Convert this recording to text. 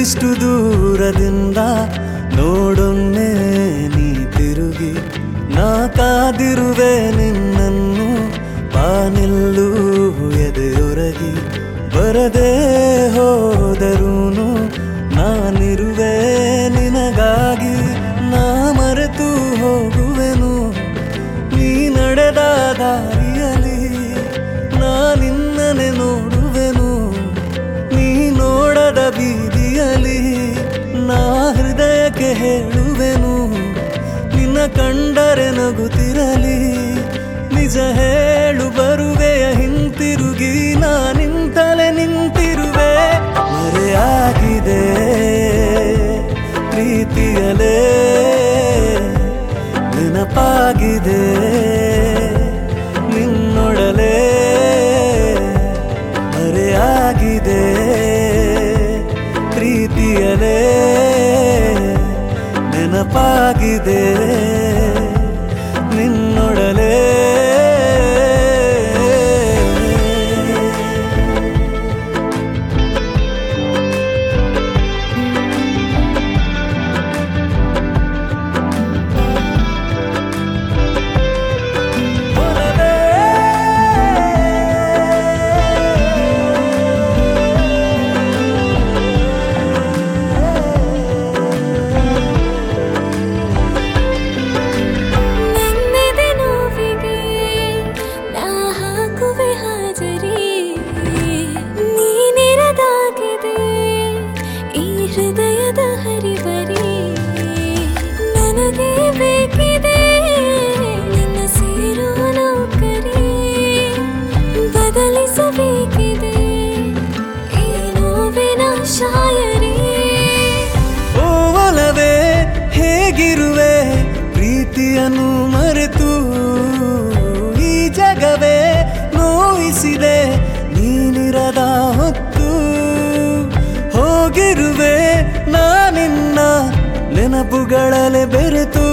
ಇಷ್ಟು ದೂರದಿಂದ ನೋಡೊಮ್ಮೆ ನೀ ತಿರುಗಿ ನಾ ಕಾದಿರುವೆ ನಿನ್ನನ್ನು ಬಾನಿಲ್ಲೂ ಎದೆಯೊರಗಿ ಬರದೇ ಹೋದರೂನು ನಾನಿರುವೆ ನಿನಗಾಗಿ ನಾ ಮರೆತು ಹೋಗುವೆನು ನೀ ನಡೆದ ದಾರಿಯಲಿ ನಾ ನಿನ್ನನೆ ನೋಡುವೆನು ನೀ ನೋಡದ ಬೀದಿಯಲಿ ನಾ ಹೃದಯಕ್ಕೆ ಹೇಳುವೆನು ನಿನ್ನ ಕಂಡರೆ ನಗುತ್ತಿರಲಿ ನಿಜ ಹೇಳು ಬರುವೆಯ ಹಿಂತಿರುಗಿ ನಾ ನಿಂತಲೆ ನಿಂತಿರುವೆ ಮರೆಯಾಗಿದೆ ಪ್ರೀತಿಯಲೇ ನೆನಪಾಗಿದೆ ನಿನ್ನೊಡಲೇ ಮರೆಯಾಗಿದೆ ಪ್ರೀತಿಯಲೇ ನೆನಪಾಗಿದೆ ನಿನ್ನೊಡಲೇ ನನ್ನೆದೆ ನೋವಿಗೆ ನಾ ಹಾಕುವೆ ಹಾಜರಿ ನೀನಿರದಾಗಿದೆ ಈ ಹೃದಯದ ಹರಿಬರಿ ನನಗೆ ಬೇಕಿದೆ ನಿನ್ನ ಸೇರೋ ನೌಕರಿ ಬದಲಿಸಬೇಕಿದೆ ಈ ನೋವಿನ ಶಾಯರಿ ಓ ಒಲವೇ ಹೇಗಿರುವೆ ಪ್ರೀತಿಯನ್ನು ಮರೆತು ಈ ಜಗವೇ ನೋಯಿಸಿದೆ ನೀನಿರದ ಹೊತ್ತು ಹೋಗಿರುವೆ ನಾನಿನ್ನ ನೆನಪುಗಳಲೆ ಬೆರೆತು